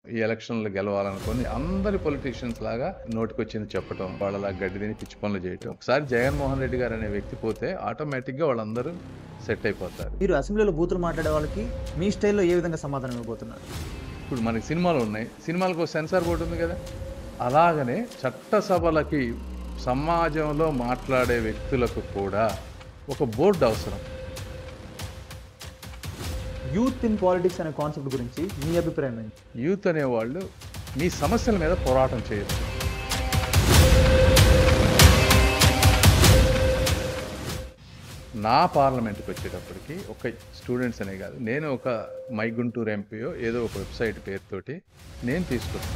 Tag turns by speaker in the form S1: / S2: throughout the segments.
S1: ఈ ఎలక్షన్లు గెలవాలనుకొని అందరి పొలిటీషియన్స్ లాగా నోటికొచ్చింది చెప్పడం వాళ్ళలా గడ్డి తిని పిచ్చి పనులు చేయటం ఒకసారి జగన్మోహన్ రెడ్డి గారు అనే వ్యక్తి పోతే ఆటోమేటిక్గా వాళ్ళందరూ సెట్ అయిపోతారు
S2: మీరు అసెంబ్లీలో బూతులు మాట్లాడే వాళ్ళకి మీ స్టైల్లో ఏ విధంగా సమాధానం ఇవ్వబోతున్నారు
S1: ఇప్పుడు మనకి సినిమాలు ఉన్నాయి సినిమాలకు ఒక సెన్సార్ బోర్డు ఉంది కదా అలాగనే చట్టసభలకి సమాజంలో మాట్లాడే వ్యక్తులకు కూడా ఒక బోర్డు అవసరం
S2: యూత్ ఇన్ పాలిటిక్స్ అనే కాన్సెప్ట్ గురించి మీ అభిప్రాయం ఏంటి
S1: యూత్ అనేవాళ్ళు మీ సమస్యల మీద పోరాటం చేయొచ్చు నా పార్లమెంట్కి వచ్చేటప్పటికి ఒక స్టూడెంట్స్ అనే కాదు నేను ఒక మై గుంటూరు ఎంపీయో ఏదో ఒక వెబ్సైట్ పేరుతోటి నేను తీసుకొస్తాను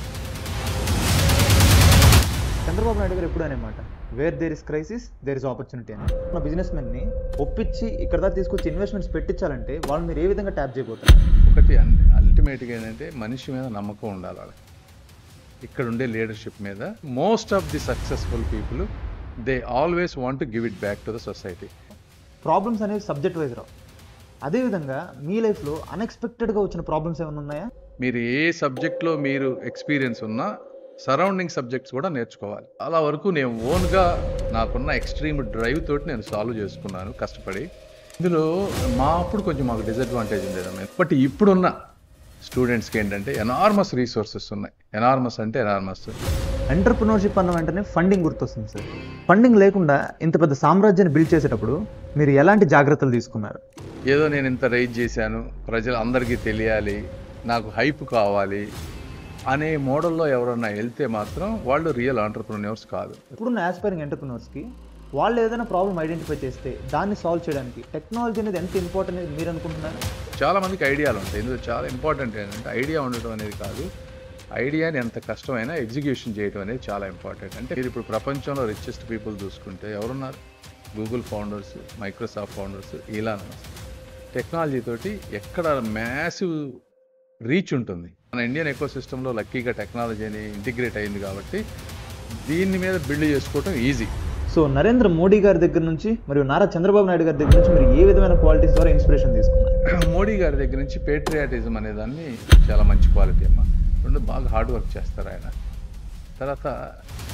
S2: చంద్రబాబు నాయుడు గారు ఎప్పుడు అనేమాట where there is crisis there is opportunity అని మన బిజినెస్ మెన్ని ఒప్పించి ఇక్కడ దాకా తీసుకొచ్చి ఇన్వెస్ట్మెంట్స్ పెట్టించాలంటే వాళ్ళు మీరు ఏ విధంగా ట్యాప్ చేయబోతున్నారు
S1: ఒకటి అల్టిమేట్గా ఏంటంటే మనిషి మీద నమ్మకం ఉండాలి వాళ్ళకి ఇక్కడ ఉండే లీడర్షిప్ మీద most of the successful people they always want give it back to the society
S2: problems అనేవి సబ్జెక్ట్ వైజ్ రావు అదేవిధంగా మీ లైఫ్లో అన్ఎక్స్పెక్టెడ్గా వచ్చిన ప్రాబ్లమ్స్ ఏమైనా ఉన్నాయా
S1: మీరు ఏ సబ్జెక్ట్లో మీరు ఎక్స్పీరియన్స్ ఉన్నా సరౌండింగ్ సబ్జెక్ట్స్ కూడా నేర్చుకోవాలి అలా వరకు నేను ఓన్గా నాకున్న ఎక్స్ట్రీమ్ డ్రైవ్ తోటి నేను సాల్వ్ చేసుకున్నాను కష్టపడి ఇందులో మా అప్పుడు కొంచెం మాకు డిసడ్వాంటేజ్ ఉండేదమ్మా బట్ ఇప్పుడున్న స్టూడెంట్స్కి ఏంటంటే ఎనార్మస్ రీసోర్సెస్ ఉన్నాయి ఎనార్మస్ అంటే ఎనార్మస్
S2: ఎంటర్ప్రినర్షిప్ అన్న వెంటనే ఫండింగ్ గుర్తొస్తుంది సార్ ఫండింగ్ లేకుండా ఇంత పెద్ద సామ్రాజ్యాన్ని బిల్డ్ చేసేటప్పుడు మీరు ఎలాంటి జాగ్రత్తలు తీసుకున్నారు
S1: ఏదో నేను ఇంత రైజ్ చేశాను ప్రజలు అందరికీ తెలియాలి నాకు హైప్ కావాలి అనే మోడల్లో ఎవరన్నా వెళ్తే మాత్రం వాళ్ళు రియల్ ఆంటర్ప్రినర్స్ కాదు
S2: ఇప్పుడున్న ఆస్పైరింగ్ ఎంటర్ప్రినర్స్కి వాళ్ళు ఏదైనా ప్రాబ్లమ్ ఐడెంటిఫై చేస్తే దాన్ని సాల్వ్ చేయడానికి టెక్నాలజీ అనేది ఎంత ఇంపార్టెంట్ అనేది మీరు అనుకుంటున్నారు
S1: చాలా మందికి ఐడియాలు ఉంటాయి ఇందులో చాలా ఇంపార్టెంట్ ఏంటంటే ఐడియా ఉండటం అనేది కాదు ఐడియాని ఎంత కష్టమైనా ఎగ్జిక్యూషన్ చేయడం అనేది చాలా ఇంపార్టెంట్ అంటే మీరు ఇప్పుడు ప్రపంచంలో రిచెస్ట్ పీపుల్ చూసుకుంటే ఎవరున్నారు Google founders Microsoft founders Elon technology తోటి ఎక్కడ మ్యాసివ్ రీచ్ ఉంటుంది మన ఇండియన్ ఎకో సిస్టంలో లక్కీగా టెక్నాలజీ అని ఇంటిగ్రేట్ అయింది కాబట్టి దీని మీద బిల్డ్ చేసుకోవడం ఈజీ
S2: సో నరేంద్ర మోడీ గారి దగ్గర నుంచి మరియు నారా చంద్రబాబు నాయుడు గారి దగ్గర నుంచి మీరు ఏ విధమైన క్వాలిటీస్ ద్వారా ఇన్స్పిరేషన్ తీసుకున్నారు
S1: మోడీ గారి దగ్గర నుంచి పేట్రియాటిజం అనే దాన్ని చాలా మంచి క్వాలిటీ అమ్మా రెండు బాగా హార్డ్ వర్క్ చేస్తారు ఆయన తర్వాత